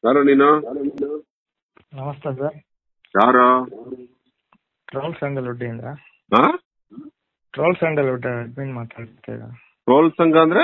ಯಾರು ನೀನು ನಮಸ್ತೆ ಸರ್ ಯಾರು ಟ್ರೋಲ್ ಸ್ಯಾಂಡಲ್ವುಡ್ಡಿಂದ ಹಾ ಟ್ರೋಲ್ ಸ್ಯಾಂಡಲ್ವುಡ್ ಅಡ್ಮಿನ್ ಮಾತಾಡ್ತಾ ಇದ್ದ ಟ್ರೋಲ್ ಸಂಘ ಅಂದ್ರೆ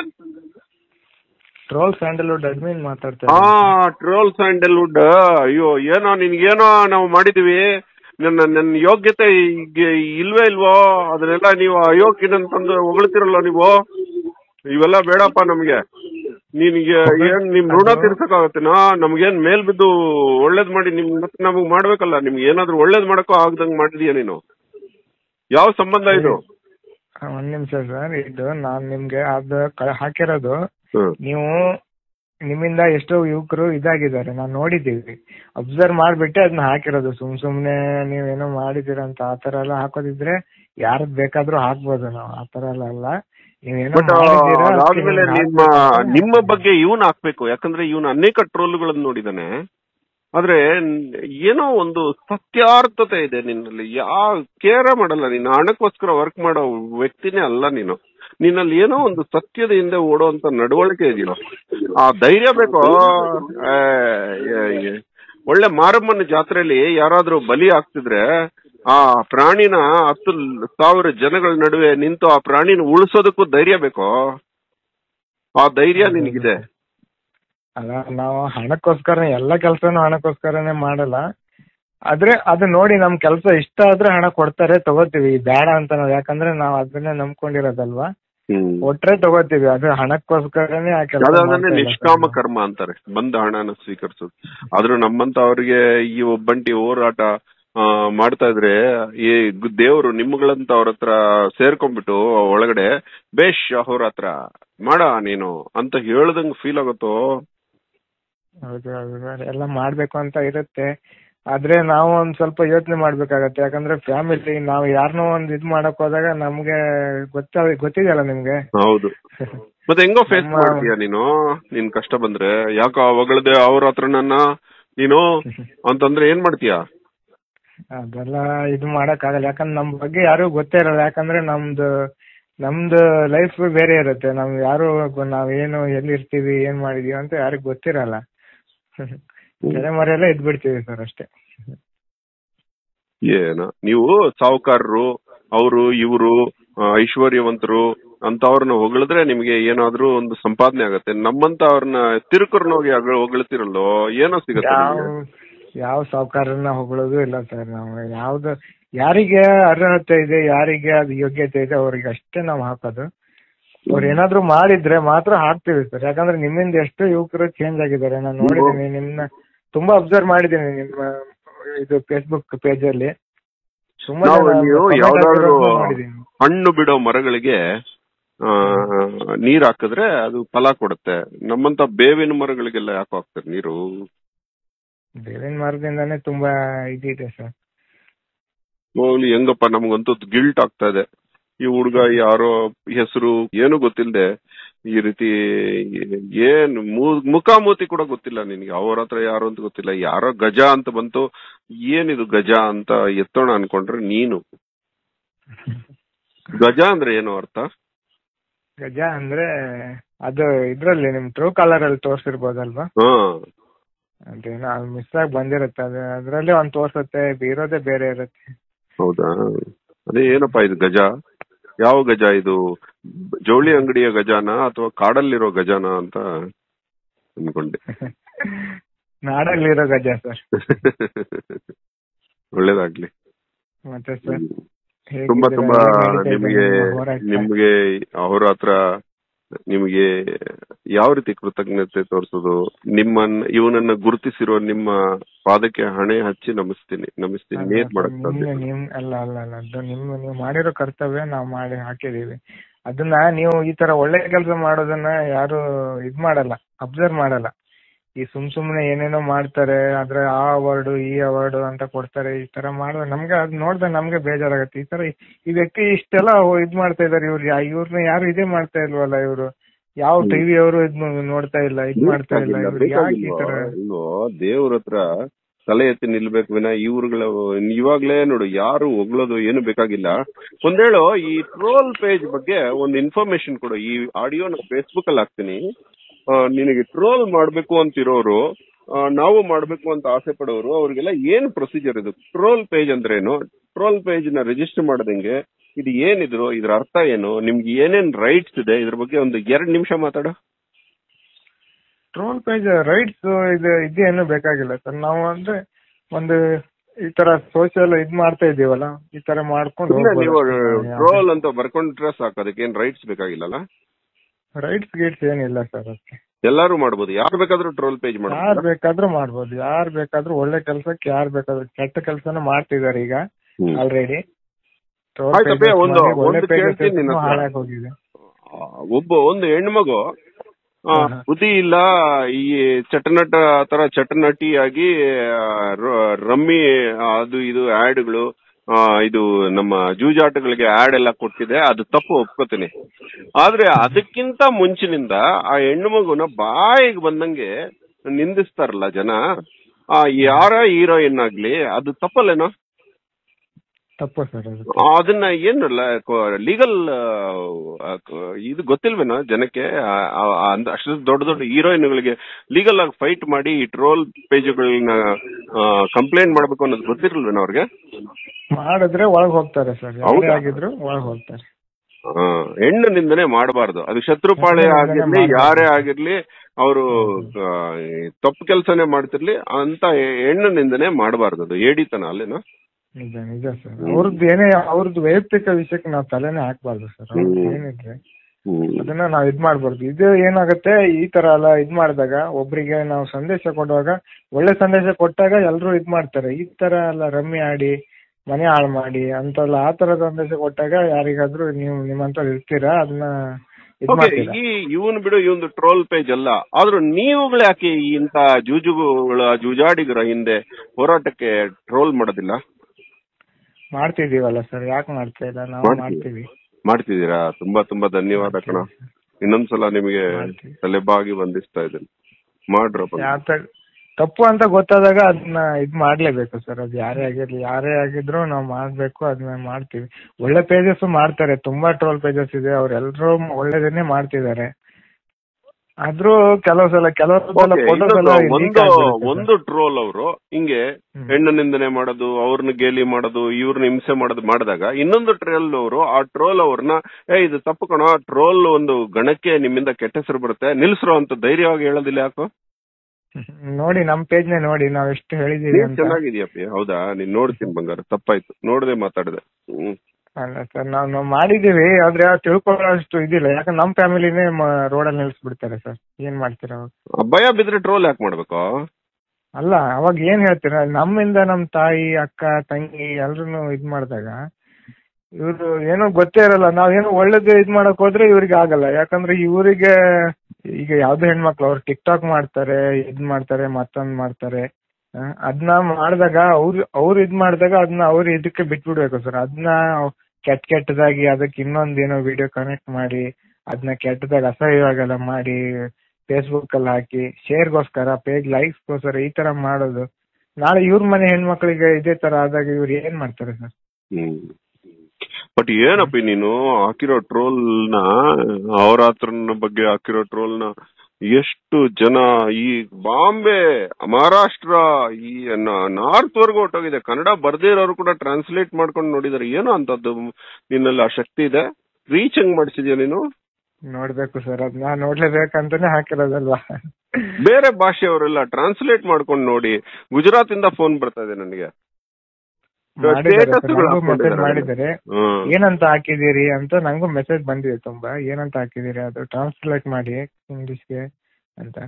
ಟ್ರೋಲ್ ಸ್ಯಾಂಡಲ್ವುಡ್ ಅಡ್ಮಿನ್ ಮಾತಾಡ್ತಾ ಹಾ ಇದ್ದ ಟ್ರೋಲ್ ಸ್ಯಾಂಡಲ್ವುಡ್ ಅಯ್ಯೋ ಏನೋ ನಿನ್ಗೇನೋ ನಾವು ಮಾಡಿದೀವಿ ನನ್ನ ನನ್ನ ಯೋಗ್ಯತೆ ಈಗ ಇಲ್ವೇ ಇಲ್ವೋ ಅದನ್ನೆಲ್ಲ ನೀವು ಅಯೋಗ್ಯನಂತಂದು ಹೊಗಳ್ತಿರಲ್ಲ ನೀವು ಇವೆಲ್ಲ ಬೇಡಪ್ಪ ನಮ್ಗೆ ನಿನ್ಗೆ ಏನ್ ನಿಮ್ ಋಣ ತೀರ್ಸಕ್ಕಾಗತ್ತೇನಾ ನಮ್ಗೇನ್ ಮೇಲ್ ಬಿದ್ದು ಒಳ್ಳೇದ್ ಮಾಡಿ ನಿಮ್ ಮತ್ತೆ ನಮಗ್ ಮಾಡ್ಬೇಕಲ್ಲ ನಿಮ್ಗೆ ಏನಾದ್ರೂ ಒಳ್ಳೇದ್ ಮಾಡಕ್ಕೋ ಆಗ್ದಂಗ್ ಮಾಡಿದೀಯ ನೀನು ಯಾವ ಸಂಬಂಧ ಇದು ಆ, ಒಂದ್ ನಿಮಿಷ ಸರ್ ಇದು ನಾನ್ ನಿಮ್ಗೆ ಅದು ಕ- ಹಾಕಿರೋದು ಹ್ಮ್ ನೀವು ನಿಮ್ಮಿಂದ ಎಷ್ಟೋ ಯುವಕರು ಇದಾಗಿದ್ದಾರೆ ನಾನ್ ನೋಡಿದ್ದೀವಿ ಅಬ್ಸರ್ವ್ ಮಾಡ್ಬಿಟ್ಟೆ ಅದನ್ನ ಹಾಕಿರೋದು ಸುಮ್ ಸುಮ್ನೆ ನೀವೇನೋ ಮಾಡಿದೀರ ಅಂತ ಆತರ ಎಲ್ಲ ಹಾಕೋದಿದ್ರೆ ಯಾರದ್ ಬೇಕಾದ್ರೂ ಹಾಕ್ಬೋದು ನಾವು ಆತರ ಎಲ್ಲ ಅಲ್ಲ ನೀವೇನೋ ಬಟ್ ಮಾಡಿದ್ದೀರಾ ಅದಕ್ಕೆ ಅದಾದ್ಮೇಲೆ ನಿಮ್ಗೆ ನಿಮ್ಮ ಹಾಕ್ಬೇಕು. ನಿಮ್ಮ ಬಗ್ಗೆ ಇವನ್ ಹಾಕ್ಬೇಕು ಯಾಕಂದ್ರೆ ಇವನು ಅನೇಕ ಟ್ರೋಲ್ಗಳನ್ನ ನೋಡಿದಾನೆ ಆದ್ರೆ ನ್- ಏನೋ ಒಂದು ಸತ್ಯಾರ್ಥತೆ ಇದೆ ನಿನ್ನಲ್ಲಿ ಯಾವ ಕೇರ ಮಾಡಲ್ಲ ನೀನು ಹಣಕ್ಕೋಸ್ಕರ ವರ್ಕ್ ಮಾಡೋ ವ್ಯಕ್ತಿನೇ ಅಲ್ಲ ನೀನು ನಿನ್ನಲ್ಲಿ ಏನೋ ಒಂದು ಸತ್ಯದ ಹಿಂದೆ ಓಡುವಂತ ನಡವಳಿಕೆ ಇದೆಯೋ ಆ ಧೈರ್ಯ ಬೇಕು ಆ, ಏ- ಏ- ಒಳ್ಳೆ ಮಾರಮ್ಮನ ಜಾತ್ರೆಯಲ್ಲಿ ಯಾರಾದ್ರೂ ಬಲಿ ಆಗ್ತಿದ್ರೆ ಆ ಪ್ರಾಣಿನ ಹತ್ತು ಲ್- ಸಾವಿರ ಜನಗಳ ನಡುವೆ ನಿಂತು ಆ ಪ್ರಾಣಿನ ಉಳಿಸೋದಕ್ಕೂ ಧೈರ್ಯ ಬೇಕು ಆ ಧೈರ್ಯ ನಿನಗಿದೆ ಅಲ್ಲ ನಾವು ಹಣಕ್ಕೋಸ್ಕರ ಎಲ್ಲ ಕೆಲ್ಸನೂ ಹಣಕ್ಕೋಸ್ಕರನೇ ಮಾಡಲ್ಲ ಆದ್ರೆ ಅದು ನೋಡಿ ನಮ್ ಕೆಲ್ಸ ಇಷ್ಟ ಆದ್ರೆ ಹಣ ಕೊಡ್ತಾರೆ ತಗೋತೀವಿ ಬೇಡ ಅಂತ ನಾವು ಯಾಕಂದ್ರೆ ನಾವು ಅದನ್ನೇ ನಂಬ್ಕೊಂಡಿರೋದಲ್ವಾ ಹ್ಮ್ ಕೊಟ್ರೆ ತಗೋತೀವಿ ಅದು ಹಣಕ್ಕೋಸ್ಕರನೇ ಆ ಕೆಲಸ ಅದನ್ನೇ ನಿಷ್ಕಾಮ ಕರ್ಮ ಅಂತಾರೆ ಬಂದ ಹಣನ ಸ್ವೀಕರಿಸೋದು ಆದ್ರೂ ನಮ್ಮಂತ ಅವ್ರಿಗೆ ಈ ಒಬ್ಬಂಟಿ ಹೋರಾಟ ಆ, ಮಾಡ್ತಾ ಇದ್ರೆ ಈ ಗು- ದೇವ್ರು ನಿಮ್ಗಳಂತ ಅವ್ರ ಹತ್ರ ಸೇರ್ಕೊಂಡ್ಬಿಟ್ಟು ಒಳಗಡೆ ಬೇಷ್ ಅವ್ರ ಹತ್ರ ಮಾಡ ನೀನು ಅಂತ ಹೇಳ್ದಂಗ್ ಫೀಲ್ ಆಗುತ್ತೋ ಹೌದು ಹೌದು ಸರ್ ಎಲ್ಲ ಮಾಡ್ಬೇಕು ಅಂತ ಇರುತ್ತೆ ಆದ್ರೆ ನಾವು ಒಂದ್ ಸ್ವಲ್ಪ ಯೋಚನೆ ಮಾಡ್ಬೇಕಾಗತ್ತೆ ಯಾಕಂದ್ರೆ ಫ್ಯಾಮಿಲಿ ನಾವು ಯಾರನ್ನೋ ಒಂದ್ ಇದ್ ಮಾಡಕ್ ಹೋದಾಗ ನಮ್ಗೆ ಗೊತ್ತ ಗೊತ್ತಿದೆಯಲ್ಲ ನಿಮ್ಗೆ ಹೌದು ಮತ್ತೆ ಹೆಂಗೋ ಫೇಸ್ ನಮ್ಮ- ಮಾಡ್ತೀಯ ನೀನು ನಿನ್ ಕಷ್ಟ ಬಂದ್ರೆ ಯಾಕ ಅವಾಗಳ್ದೆ ಅವ್ರ ಹತ್ರ ನನ್ನ ನೀನು ಅಂತಂದ್ರೆ ಏನ್ ಮಾಡ್ತೀಯ ಅದೆಲ್ಲ ಇದು ಮಾಡಕ್ ಆಗಲ್ಲ ಯಾಕಂದ್ರೆ ನಮ್ ಬಗ್ಗೆ ಯಾರು ಗೊತ್ತೇ ಇರಲ್ಲ ಯಾಕಂದ್ರೆ ನಮ್ದು ನಮ್ದು ಲೈಫ್ ಬೇರೆ ಇರುತ್ತೆ ನಮ್ ಯಾರು ಗೊ- ನಾವೇನು ಎಲ್ಲಿ ಇರ್ತೀವಿ ಏನ್ ಮಾಡಿದೀವಿ ಅಂತ ಯಾರಿಗ್ ಗೊತ್ತಿರಲ್ಲ ಮರೆಯೆಲ್ಲ ಇದ್ಬಿಡ್ತೀವಿ ಸರ್ ಅಷ್ಟೇ ಏನ ನೀವು ಸಾಹುಕಾರರು ಅವರು ಇವರು ಐಶ್ವರ್ಯವಂತರು ಅಂತವ್ರನ್ನ ಹೊಗಳಿದ್ರೆ ನಿಮ್ಗೆ ಏನಾದ್ರೂ ಒಂದು ಸಂಪಾದನೆ ಆಗತ್ತೆ ನಮ್ಮಂತ ಅವ್ರನ್ನ ತಿರುಕರ್ನ ಹೋಗಿ ಅಗ- ಹೊಗಳ್ತಿರಲ್ಲೋ ಏನೋ ಸಿಗತ್ತೆ ಯಾವ ನಿಮ್ಗೆ ಯಾವ ಸಾವುಕಾರನ್ನ ಹೊಗಳೋದು ಇಲ್ಲ ಸರ್ ನಾವು ಯಾವ್ದು ಯಾರಿಗೆ ಅರ್ಹತೆ ಇದೆ ಯಾರಿಗೆ ಅದು ಯೋಗ್ಯತೆ ಇದೆ ಅವ್ರಿಗೆ ಅಷ್ಟೇ ನಾವು ಹಾಕೋದು ಅವ್ರು ಏನಾದ್ರು ಮಾಡಿದ್ರೆ ಮಾತ್ರ ಹಾಕ್ತೀವಿ ಸರ್ ಯಾಕಂದ್ರೆ ನಿಮ್ಮಿಂದ ಎಷ್ಟು ಯುವಕರು ಚೇಂಜ್ ಆಗಿದ್ದಾರೆ ನಾನು ನೋಡಿದ್ದೀನಿ ನಿಮ್ನ ತುಂಬಾ ಅಬ್ಸರ್ವ್ ಮಾಡಿದ್ದೀನಿ ನಿಮ್ಮ ಇದು ಫೇಸ್ಬುಕ್ ಪೇಜ್ ಅಲ್ಲಿ ತುಂಬಾ ನಾವು ಜನ ನೀವು comment ಯಾವ್ದಾದ್ರು ಹಾಕಿರೋದ್ನ ನೋಡಿದ್ದೀನಿ ಹಣ್ಣು ಬಿಡೋ ಮರಗಳಿಗೆ ಆ ನೀರ್ ಹಾಕಿದ್ರೆ ಅದು ಫಲ ಕೊಡುತ್ತೆ ನಮ್ಮಂತ ಬೇವಿನ ಮರಗಳಿಗೆಲ್ಲ ಯಾಕೆ ಹಾಕ್ತಾರೆ ನೀರು ಬೇವಿನ ಮರದಿಂದಾನೇ ತುಂಬಾ ಇದಿದೆ ಸರ್ ಹೋಗ್ಲಿ ಹೆಂಗಪ್ಪ ನಮ್ಗಂತೂ ಗಿಲ್ಟ್ ಆಗ್ತಾ ಇದೆ ಈ ಹುಡ್ಗ ಯಾರೋ ಹೆಸರು ಏನು ಗೊತ್ತಿಲ್ಲದೆ ಈ ರೀತಿ ಏನ್ ಮು- ಮುಖಾಮುಖಿ ಕೂಡ ಗೊತ್ತಿಲ್ಲ ನಿನ್ಗೆ ಅವ್ರ ಹತ್ರ ಯಾರು ಅಂತ ಗೊತ್ತಿಲ್ಲ ಯಾರೋ ಗಜ ಅಂತ ಬಂತು ಏನಿದು ಗಜ ಅಂತ ಎತ್ತೋಣ ಅನ್ಕೊಂಡ್ರೆ ನೀನು ಗಜ ಅಂದ್ರೆ ಏನು ಅರ್ಥ ಗಜ ಅಂದ್ರೆ ಅದು ಇದ್ರಲ್ಲಿ ನಿಮ್ ಟ್ರೂ ಕಾಲರ್ ಅಲ್ಲಿ ತೋರ್ಸಿರ್ಬೋದಲ್ವಾ ಹಾ ಅದೇನೋ ಅಲ್ಲಿ ಮಿಸ್ ಆಗಿ ಬಂದಿರುತ್ತೆ ಅದು ಅದ್ರಲ್ಲೇ ಒಂದ್ ತೋರ್ಸುತ್ತೆ ಇರೋದೇ ಬೇರೆ ಇರುತ್ತೆ ಹೌದಾ ಅದೇ ಏನಪ್ಪಾ ಇದು ಗಜ ಯಾವ ಗಜ ಇದು ಜವಳಿ ಅಂಗಡಿಯ ಗಜಾನ ಅಥವಾ ಕಾಡಲ್ಲಿರೋ ಗಜಾನ ಅಂತ ಅನ್ಕೊಂಡೆ ನಾಡಲ್ಲಿರೋ ಗಜ ಸರ್ ಒಳ್ಳೇದಾಗ್ಲಿ ಮತ್ತೆ ಸರ್ ತುಂಬಾ ತುಂಬಾ ನಿಮ್ಗೆ ನಿಮ್ಗೆ ಅವ್ರ ಹತ್ರ ನಿಮ್ಗೆ ಯಾವ ರೀತಿ ಕೃತಜ್ಞತೆ ತೋರಿಸೋದು ನಿಮ್ಮನ್ನ ಇವನನ್ನ ಗುರುತಿಸಿರೋ ನಿಮ್ಮ ಪಾದಕ್ಕೆ ಹಣೆ ಹಚ್ಚಿ ನಮಿಸ್ತೀನಿ ನಮಿಸ್ತೀನಿ ಏನ್ ಮಾಡಕ್ ಸಾಧ್ಯ ನಿಮ್ ಅಲ್ಲ ಅಲ್ಲ ಅಲ್ಲ ಅದು ನಿಮ್ ನೀವು ಮಾಡಿರೋ ಕರ್ತವ್ಯ ನಾವು ಮಾಡಿ ಹಾಕಿದೀವಿ ಅದನ್ನ ನೀವು ಈ ತರ ಒಳ್ಳೆ ಕೆಲಸ ಮಾಡೋದನ್ನ ಯಾರು ಇದ್ ಮಾಡಲ್ಲ ಅಬ್ಸರ್ವ್ ಮಾಡಲ್ಲ ಈ ಸುಮ್ ಸುಮ್ನೆ ಏನೇನೋ ಮಾಡ್ತಾರೆ ಆದ್ರೆ ಆ ಅವಾರ್ಡ್ ಈ ಅವಾರ್ಡ್ ಅಂತ ಕೊಡ್ತಾರೆ ಈ ತರ ಮಾಡುವ ನಮ್ಗೆ ಅದ್ ನೋಡ್ದಾಗ ನಮ್ಗೆ ಬೇಜಾರಾಗತ್ತೆ ಈ ತರ ಈ ವ್ಯಕ್ತಿ ಇಷ್ಟೆಲ್ಲ ಇದ್ ಮಾಡ್ತಾ ಇದಾರೆ ಇವ್ರು ಯಾ- ಇವ್ರನ್ನ ಯಾರು ಇದೇ ಮಾಡ್ತಾ ಇಲ್ವಲ್ಲ ಇವ್ರು ಯಾವ ಟಿವಿ ಅವರು ಇದ್ ನೋಡ್ತಾ ಇಲ್ಲ ಇದ್ ಮಾಡ್ತಾ ಇಲ್ಲ ಇವ್ರು ಯಾಕೆ ಈ ತರ ಇಲ್ವೋ ದೇವ್ರ ಹತ್ರ ತಲೆ ಎತ್ತಿ ನಿಲ್ಬೇಕು ವಿನ ಇವ್ರುಗಳ ಇವಾಗ್ಲೇ ನೋಡು ಯಾರು ಹೊಗಳೋದು ಏನು ಬೇಕಾಗಿಲ್ಲ ಒಂದೇಳು ಈ ಟ್ರೋಲ್ ಪೇಜ್ ಬಗ್ಗೆ ಒಂದು ಇನ್ಫಾರ್ಮೇಶನ್ ಕೊಡು ಈ ಆಡಿಯೋ ಫೇಸ್ಬುಕ್ ಅಲ್ಲಿ ಹಾಕ್ತೀನಿ ಆ, ನಿನಗೆ ಟ್ರೋಲ್ ಮಾಡ್ಬೇಕು ಅಂತಿರೋರು ಆ, ನಾವು ಮಾಡ್ಬೇಕು ಅಂತ ಆಸೆ ಪಡೋರು ಅವ್ರಿಗೆಲ್ಲ ಏನ್ ಪ್ರೊಸೀಜರ್ ಇದು ಟ್ರೋಲ್ ಪೇಜ್ ಅಂದ್ರೇನು ಟ್ರೋಲ್ ಪೇಜ್ ನ ರಿಜಿಸ್ಟರ್ ಮಾಡದಂಗೆ ಇದು ಏನಿದ್ರು ಇದ್ರ ಅರ್ಥ ಏನು ನಿಮ್ಗೆ ಏನೇನ್ ರೈಟ್ಸ್ ಇದೆ ಇದ್ರ ಬಗ್ಗೆ ಒಂದು ಎರಡ್ ನಿಮಿಷ ಮಾತಾಡೋ ಟ್ರೋಲ್ ಪೇಜ್ ರೈಟ್ಸ್ ಇದು ಇದೇನು ಬೇಕಾಗಿಲ್ಲ ಸರ್ ನಾವು ಅಂದ್ರೆ ಒಂದು ಈ ತರ ಸೋಷಿಯಲ್ ಇದ್ ಮಾಡ್ತಾ ಇದೀವಲ್ಲ ಈ ತರ ಮಾಡ್ಕೊಂಡು ಸುಮ್ನೆ ನೀವು ಟ್ರೋಲ್ ಅಂತ ಬರ್ಕೊಂಡ್ರೆ ಸಾಕು ಅದಕ್ಕೆ ಏನ್ ರೈಟ್ಸ್ ಬೇಕಾಗಿಲ್ಲಲ್ಲ ರೈಟ್ಸ್ ಗೇಟ್ಸ್ ಏನಿಲ್ಲ ಸರ್ ಅದಕ್ಕೆ ಎಲ್ಲಾರು ಮಾಡ್ಬೋದು ಯಾರು ಬೇಕಾದ್ರೂ ಟ್ರೋಲ್ ಪೇಜ್ ಯಾರ್ ಮಾಡ್ಬೋದು ಬೇಕಾದ್ರೂ ಮಾಡ್ಬೋದು ಯಾರ್ ಬೇಕಾದ್ರೂ ಒಳ್ಳೆ ಕೆಲ್ಸಕ್ಕೆ ಯಾರ್ ಬೇಕಾದ್ರೂ ಕೆಟ್ಟ ಕೆಲ್ಸನ ಮಾಡ್ತಿದಾರೆ ಈಗ ಹ್ಮ್. ಆಲ್ರೆಡಿ ಆಯ್ತಪ್ಪೆ, ಒಂದು- ಒಂದು ಕೇಳ್ತೀನಿ ನಿನ್ನ ಹತ್ರ. ಹಾಳಾಗಿ ಹೋಗಿದೆ ಆ, ಒಬ್ಬ ಒಂದು ಹೆಣ್ಮಗು ಆ, ಹಾ, ಹಾ. ಬುದ್ಧಿ ಇಲ್ಲ ಈ ಚಟನಟ ತರ ಚಟನಟಿಯಾಗಿ ಆ, ರ- ರಮ್ಮಿ ಆ, ಅದು ಇದು ಆಡ್ಗಳು ಇದು ನಮ್ಮ ಜೂಜಾಟಗಳಿಗೆ ಆಡ್ ಎಲ್ಲ ಕೊಟ್ಟಿದೆ ಅದು ತಪ್ಪು ಒಪ್ಕೋತೀನಿ ಆದ್ರೆ ಅದಕ್ಕಿಂತ ಮುಂಚಿನಿಂದ ಆ ಹೆಣ್ಣು ಮಗುನ ಬಾಯಿಗೆ ಬಂದಂಗೆ ನಿಂದಿಸ್ತಾರಲ್ಲ ಜನ ಆ ಯಾರ ಹೀರೋಯಿನ್ ಆಗ್ಲಿ ಅದು ತಪ್ಪಲ್ಲೇನೋ ತಪ್ಪು ಸರ್ ಅದು ಆ, ಅದನ್ನ ಏನು ಲೀಗಲ್ ಇದು ಗೊತ್ತಿಲ್ವೇನೋ ಜನಕ್ಕೆ ಆ, ಆ, ಅಂದ್- ಅಷ್ಟು ದೊಡ್ಡ ದೊಡ್ಡ ಹೀರೋಯಿನ್ಗಳಿಗೆ ಲೀಗಲ್ ಆಗಿ ಫೈಟ್ ಮಾಡಿ ಈ ಟ್ರೋಲ್ ಪೇಜ್ಗಳನ್ನ ಕಂಪ್ಲೇಂಟ್ ಮಾಡ್ಬೇಕು ಅನ್ನೋದು ಗೊತ್ತಿರಲ್ವೇನೋ ಅವ್ರಿಗೆ ಮಾಡಿದ್ರೆ ಒಳಗ್ ಹೋಗ್ತಾರೆ ಸರ್ ಯಾರೇ ಹೌದಾ? ಆಗಿದ್ರು ಒಳಗ್ ಹೋಗ್ತಾರೆ ಹೆಣ್ಣು ನಿಂದನೆ ಮಾಡಬಾರ್ದು ಅದು ಶತ್ರುಪಾಳೆ ಹೆಣ್ಣು ನಿಂದನೆ ಆಗಿರ್ಲಿ ಮಾಡ್ಬಾರ್ದು. ಯಾರೇ ಆಗಿರ್ಲಿ ಅವರು ತಪ್ಪು ಕೆಲಸನೇ ಮಾಡ್ತಿರ್ಲಿ ಅಂತ ಹೆಣ್ಣು ನಿಂದನೆ ಮಾಡಬಾರ್ದು ಅದು ಏಡಿತನ ಅಲ್ಲೇನೋ ನಿಜ ನಿಜ ಸರ್ ಅವ್ರದ್ದು ಏನೇ ಅವ್ರದ್ದು ವೈಯಕ್ತಿಕ ವಿಷಯಕ್ಕೆ ನಾವು ತಲೆನೇ ಹಾಕ್ಬಾರ್ದು ಸರ್ ಅವ್ರದ್ದು ಹ್ಮ್. ಏನಿದ್ರೆ ಅದನ್ನ ನಾವ್ ಇದ್ ಮಾಡ್ಬಾರ್ದು ಇದು ಏನಾಗುತ್ತೆ ಈ ತರ ಎಲ್ಲ ಇದ್ ಮಾಡಿದಾಗ ಒಬ್ರಿಗೆ ನಾವು ಸಂದೇಶ ಕೊಡುವಾಗ ಒಳ್ಳೆ ಸಂದೇಶ ಕೊಟ್ಟಾಗ ಎಲ್ರು ಇದ್ ಮಾಡ್ತಾರೆ ಈ ತರ ಎಲ್ಲ ರಮ್ಮಿ ಆಡಿ ಮನೆ ಹಾಳು ಮಾಡಿ ಅಂತೆಲ್ಲ ಆ ತರ ಸಂದೇಶ ಕೊಟ್ಟಾಗ ಯಾರಿಗಾದ್ರೂ ನೀವು ನಿಮ್ಮಂತವ್ರು ಇರ್ತೀರಾ ಅದನ್ನ ಇದ್ ಓಕೆ ಮಾಡ್ತೀರಾ ಈ ಇವನ್ ಬಿಡು ಇವಂದು ಟ್ರೋಲ್ ಪೇಜ್ ಅಲ್ಲ ಆದ್ರೂ ನೀವುಗಳು ಯಾಕೆ ಈ ಇಂತ ಜೂಜುಗಳ ಜೂಜಾಡಿಗರ ಹಿಂದೆ ಹೋರಾಟಕ್ಕೆ ಟ್ರೋಲ್ ಮಾಡೋದಿಲ್ಲ ಮಾಡ್ತಿದೀವಲ್ಲ ಸರ್ ಯಾಕೆ ಮಾಡ್ತಾ ಇಲ್ಲ ನಾವು ಮಾಡ್ತೀವಿ. ಮಾಡ್ತೀವಿ ಮಾಡ್ತಿದ್ದೀರಾ ತುಂಬಾ ತುಂಬಾ ಧನ್ಯವಾದ ಕಣ ಇನ್ನೊಂದ್ಸಲ ನಿಮಗೆ ಮಾಡ್ತೀವಿ. ತಲೆಬಾಗಿ ವಂದಿಸ್ತಾ ಇದ್ದೀನಿ ಮಾಡ್ರಪ್ಪ ಯಾವ ತರ ತಪ್ಪು ಅಂತ ಗೊತ್ತಾದಾಗ ಅದನ್ನ ಇದ್ ಮಾಡ್ಲೇಬೇಕು ಸರ್ ಅದು ಯಾರೇ ಆಗಿರ್ಲಿ ಯಾರೇ ಆಗಿದ್ರು ನಾವು ಮಾಡ್ಬೇಕು ಅದನ್ನ ಮಾಡ್ತೀವಿ ಒಳ್ಳೆ ಪೇಜಸ್ ಮಾಡ್ತಾರೆ ತುಂಬಾ ಟ್ರೋಲ್ ಪೇಜಸ್ ಇದೆ ಅವ್ರೆಲ್ರು ಒಳ್ಳೇದನ್ನೇ ಮಾಡ್ತಿದ್ದಾರೆ ಆದ್ರೂ ಕೆಲವು ಸಲ ಕೆಲವು ಸಲ Okay, ಫೋಟೋಸ್ ಇನ್ನೊಂದು ಎಲ್ಲ leak ಒಂದು ಆಗ್ಬಿಡುತ್ತೆ sir. ಒಂದು ಟ್ರೋಲ್ ಅವರು ಹಿಂಗೆ ಹ್ಮ್. ಹೆಣ್ಣು ನಿಂದನೆ ಮಾಡೋದು ಅವ್ರನ್ನ ಗೇಲಿ ಮಾಡೋದು ಇವ್ರನ್ನ ಹಿಂಸೆ ಮಾಡೋದು ಮಾಡಿದಾಗ ಇನ್ನೊಂದು ಟ್ರೋಲ್ ಅವರು ಆ ಟ್ರೋಲ್ ಅವ್ರನ್ನ ಏ ಇದು ತಪ್ಪು ಕಣ ಟ್ರೋಲ್ ಒಂದು ಗಣಕ್ಕೆ ನಿಮ್ಮಿಂದ ಕೆಟ್ಟ ಹೆಸರು ಬರುತ್ತೆ ನಿಲ್ಸ್ರೋ ಅಂತ ಧೈರ್ಯವಾಗಿ ಹೇಳೋದಿಲ್ಲ ಯಾಕೋ ನೋಡಿ ನಮ್ ಪೇಜ್ ನೇ ನೋಡಿ ನಾವ್ ಎಷ್ಟು ಹೇಳಿದೀವಿ ನೀನ್ ಅಂತ ಚೆನ್ನಾಗಿದ್ಯಪ್ಪಿ ಹೌದಾ ನೀನ್ ನೋಡ್ತೀನಿ ಬಂಗಾರ ತಪ್ಪಾಯ್ತು ನೋಡದೆ ಮಾತಾಡಿದೆ ಹ್ಮ್ ಅಲ್ಲ ಸರ್ ನಾವ್ ನಾವ್ ಮಾಡಿದೀವಿ ಆದ್ರೆ ಆ ತಿಳ್ಕೊಳ್ಳೋಷ್ಟು ಇದಿಲ್ಲ ಯಾಕಂದ್ರೆ ನಮ್ ಫ್ಯಾಮಿಲಿನೇ ರೋಡಲ್ಲಿ ನಿಲ್ಸ್ಬಿಡ್ತಾರೆ ಸರ್ ಏನ್ ಮಾಡ್ತೀರಾ ಅವಾಗ ಆ ಭಯ ಬಿದ್ರೆ ಟ್ರೋಲ್ ಯಾಕೆ ಮಾಡ್ಬೇಕು ಅಲ್ಲ ಅವಾಗ ಏನ್ ಹೇಳ್ತೀರಾ ನಮ್ಮಿಂದ ನಮ್ ತಾಯಿ ಅಕ್ಕ ತಂಗಿ ಎಲ್ರು ಇದ್ ಮಾಡಿದಾಗ ಇವ್ರು ಏನೋ ಗೊತ್ತೇ ಇರಲ್ಲ ನಾವೇನೋ ಒಳ್ಳೇದು ಇದ್ ಮಾಡಕ್ ಹೋದ್ರೆ ಇವ್ರಿಗೆ ಆಗಲ್ಲ ಯಾಕಂದ್ರೆ ಇವರಿಗೆ ಈಗ ಯಾವ್ದೋ ಹೆಣ್ಮಕ್ಳು ಅವ್ರು ಟಿಕ್ ಟಾಕ್ ಮಾಡ್ತಾರೆ ಇದ್ ಮಾಡ್ತಾರೆ ಮತ್ತೊಂದ್ ಮಾಡ್ತಾರೆ ಆ, ಅದ್ನ ಮಾಡಿದಾಗ ಅವ್ರು ಅವ್ರು ಇದ್ ಮಾಡಿದಾಗ ಅದನ್ನ ಅವ್ರು ಇದಕ್ಕೆ ಬಿಟ್ಬಿಡ್ಬೇಕು ಸರ್ ಅದನ್ನ ಕೆಟ್ಟ ಕೆಟ್ಟದಾಗಿ ಅದಕ್ಕೆ ಇನ್ನೊಂದ್ ಏನೋ ವಿಡಿಯೋ ಕನೆಕ್ಟ್ ಮಾಡಿ ಅದನ್ನ ಕೆಟ್ಟದಾಗ ಅಸಹ್ಯವಾಗೆಲ್ಲ ಮಾಡಿ ಫೇಸ್ಬುಕ್ ಅಲ್ಲಿ ಹಾಕಿ ಶೇರ್ಗೋಸ್ಕರ ಪೇಜ್ ಲೈಕ್ಸ್ಗೋಸ್ಕರ ಈ ತರ ಮಾಡೋದು ನಾಳೆ ಇವ್ರ ಮನೆ ಹೆಣ್ಮಕ್ಳಿಗೆ ಇದೇ ತರ ಆದಾಗ ಇವ್ರು ಏನ್ ಮಾಡ್ತಾರೆ ಸರ್ ಹ್ಮ್ ಬಟ್ ಏನಪ್ಪಿ ನೀನು ಹಾಕಿರೋ ಟ್ರೋಲ್ ನ ಅವರಾತ್ರನ ಬಗ್ಗೆ ಹಾಕಿರೋ ಟ್ರೋಲ್ ನ ಎಷ್ಟು ಜನ ಈ ಬಾಂಬೆ ಮಹಾರಾಷ್ಟ್ರ ಈ ನಾರ್ತ್ ವರ್ಗೂ ಹೊಟ್ಟೋಗಿದೆ ಕನ್ನಡ ಬರ್ದೇ ಇರೋರು ಕೂಡ ಟ್ರಾನ್ಸ್ಲೇಟ್ ಮಾಡ್ಕೊಂಡು ನೋಡಿದಾರೆ ಏನೋ ಅಂತದ್ದು ನಿನ್ನಲ್ಲಿ ಆ ಶಕ್ತಿ ಇದೆ ರೀಚ್ ಹೆಂಗ್ ಮಾಡಿಸಿದ್ಯಾ ನೀನು ನೋಡ್ಬೇಕು ಸರ್ ಅದನ್ನ ನೋಡ್ಲೇಬೇಕಂತಾನೆ ಹಾಕಿರೋದಲ್ವಾ ಬೇರೆ ಭಾಷೆಯವರೆಲ್ಲ ಟ್ರಾನ್ಸ್ಲೇಟ್ ಮಾಡ್ಕೊಂಡು ನೋಡಿ ಗುಜರಾತ್ ಇಂದ ಫೋನ್ ಬರ್ತಾ ಇದೆ ನನಗೆ ಮಾಡಿದ್ದಾರೆ sir, ಸ್ಟೇಟಸ್ಗಳು ನಂಗೂ ಮೆಸೇಜ್ ಹಾಕೊಂಡಿದ್ದಾರೆ. ಮಾಡಿದ್ದಾರೆ ಹ್ಮ್ ಏನಂತ ಹಾಕಿದೀರಿ ಅಂತ ನಂಗೂ ಮೆಸೇಜ್ ಬಂದಿದೆ ತುಂಬಾ ಏನಂತ ಹಾಕಿದೀರಿ ಅದು ಟ್ರಾನ್ಸ್ಲೇಟ್ ಮಾಡಿ ಇಂಗ್ಲಿಷ್ಗೆ ಅಂತ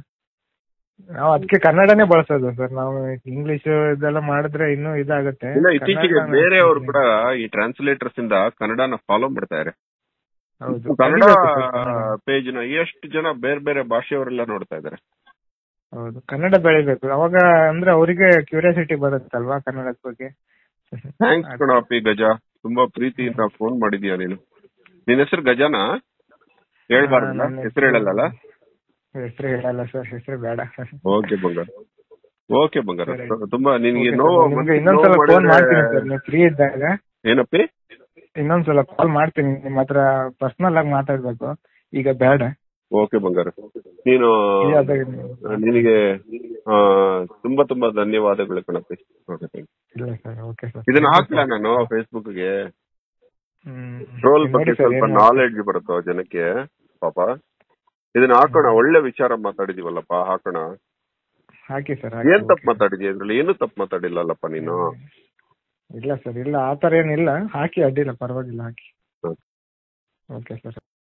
ನಾವು ಅದಕ್ಕೆ ಕನ್ನಡನೇ ಬಳಸೋದು ಸರ್ ನಾವು ಇಂಗ್ಲಿಷ್ ಇದೆಲ್ಲ ಮಾಡಿದ್ರೆ ಇನ್ನೂ ಇದಾಗುತ್ತೆ ಇಲ್ಲ ಇತ್ತೀಚೆಗೆ ಕನ್ನಡನ ಬೇರೆಯವರು ಕೂಡ ಈ ಟ್ರಾನ್ಸ್ಲೇಟರ್ಸ್ ಇಂದ ಕನ್ನಡನ ಫಾಲೋ ಮಾಡ್ತಾ ಇದ್ದಾರೆ ಹೌದು ಕನ್ನಡ ಕಲಿಬೇಕು sir ಕನ್ನಡ. ಪೇಜ್ ನ ಎಷ್ಟು ಜನ ಬೇರೆ ಬೇರೆ ಭಾಷೆಯವರೆಲ್ಲ ನೋಡ್ತಾ ಇದ್ದಾರೆ ಹೌದು ಕನ್ನಡ ಬೆಳಿಬೇಕು ಅವಾಗ ಅಂದ್ರೆ ಅವರಿಗೆ ಕ್ಯೂರಿಯಾಸಿಟಿ ಬರುತ್ತಲ್ವಾ ಕನ್ನಡದ ಬಗ್ಗೆ ಥ್ಯಾಂಕ್ಸ್ ಕಣಪ್ಪಿ ಗಜ ತುಂಬಾ ಪ್ರೀತಿಯಿಂದ ಫೋನ್ ಮಾಡಿದ್ಯಾ ನೀನು ನಿನ್ ಹೆಸರು ಗಜನಾ ಹೇಳ್ಬಾರ್ದಲ್ಲ ನನ್ನ ಹೆಸರು ಹೇಳಲ್ಲ ಹೆಸರು ಹೇಳಲ್ಲ ಸರ್ ಹೆಸರು ಬೇಡ ಓಕೆ ಬಂಗಾರ ಓಕೆ ಬಂಗಾರ ಸರಿ. ತುಂಬಾ ನಿನ್ಗೆ Okay sir, ನೋವು ನಿಮ್ಗೆ ಮನ್ಸಿಗೆ ಇನ್ನೊಂದ್ಸಲ ನೋವು ಫೋನ್ ಮಾಡ್ತೀನಿ ಮಾಡಿದ್ರೆ- ಸರ್ ನೀವು ಫ್ರೀ ಇದ್ದಾಗ ಏನಪ್ಪಿ ಇನ್ನೊಂದ್ಸಲ ಕಾಲ್ ಮಾಡ್ತೀನಿ ನಿಮ್ಮ ಹತ್ರ ಪರ್ಸನಲ್ ಆಗಿ ಮಾತಾಡ್ಬೇಕು ಈಗ ಬೇಡ ಓಕೆ ಬಂಗಾರ ನೀನು ಈ ಅದಾಗ ನಿನಗೆ ಆ, ತುಂಬಾ ತುಂಬಾ ಧನ್ಯವಾದಗಳು ಕಣಪ್ಪಿ ಓಕೆ thank you. ಇಲ್ಲ ಸರ್ ಓಕೆ ಸರ್ ಇದನ್ನ ಹಾಕ್ಲಾ ನಾನು ಫೇಸ್ಬುಕ್ ಗೆ ಹ್ಮ್ ಟ್ರೋಲ್ ನೋಡಿ ಬಗ್ಗೆ ಸರ್ ಸ್ವಲ್ಪ ಏನ್ ನಾಲೆಡ್ಜ್ ಬರುತ್ತೋ ಜನಕ್ಕೆ ಪಾಪ ಇದನ್ನ ಹಾಕೋಣ ಒಳ್ಳೆ ವಿಚಾರ ಮಾತಾಡಿದೀವಲ್ಲಪ್ಪ ಹಾಕೋಣ ಹಾಕಿ ಸರ್ ಏನ್ ತಪ್ಪು ಮಾತಾಡಿದ್ಯಾ ಇದ್ರಲ್ಲಿ ಏನು ತಪ್ಪು ಮಾತಾಡಿಲ್ಲಲ್ಲಪ್ಪ ನೀನು ಇಲ್ಲ ಸರ್ ಇಲ್ಲ ಆತರ ಏನಿಲ್ಲ ಹಾಕಿ ಅಡ್ಡಿಲ್ಲ ಪರವಾಗಿಲ್ಲ ಹಾಕಿ ಹ್ಮ್. Okay sir